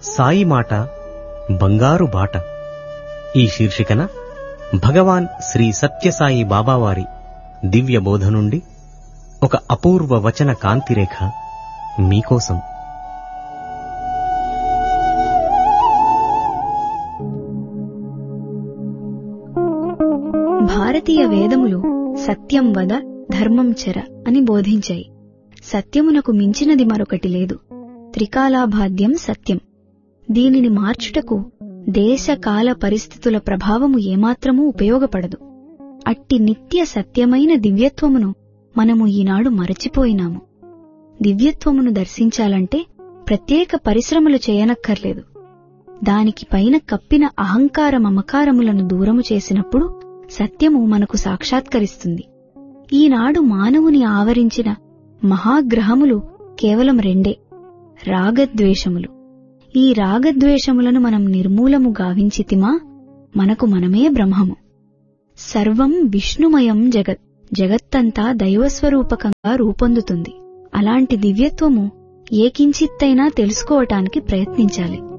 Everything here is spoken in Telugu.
సాయి మాట బంగారు బాట ఈ శీర్షికన భగవాన్ శ్రీ సత్యసాయి బాబావారి దివ్య బోధ నుండి ఒక అపూర్వ వచన కాంతిరేఖ మీకోసం భారతీయ వేదములు సత్యం వద ధర్మం చెర అని బోధించాయి సత్యమునకు మించినది మరొకటి లేదు త్రికాలాబాధ్యం సత్యం దీనిని మార్చుటకు దేశ కాల పరిస్థితుల ప్రభావము ఏమాత్రమూ ఉపయోగపడదు అట్టి నిత్య సత్యమైన దివ్యత్వమును మనము ఈనాడు మరచిపోయినాము దివ్యత్వమును దర్శించాలంటే ప్రత్యేక పరిశ్రమలు చేయనక్కర్లేదు దానికి పైన కప్పిన అహంకార మమకారములను దూరము చేసినప్పుడు సత్యము మనకు సాక్షాత్కరిస్తుంది ఈనాడు మానవుని ఆవరించిన మహాగ్రహములు కేవలం రెండే రాగద్వేషములు ఈ రాగద్వేషములను మనం నిర్మూలము గావించితిమా మనకు మనమే బ్రహ్మము సర్వం విష్ణుమయం జగత్ జగత్తంతా దైవస్వరూపకంగా రూపొందుతుంది అలాంటి దివ్యత్వము ఏ కించిత్తైనా తెలుసుకోవటానికి ప్రయత్నించాలి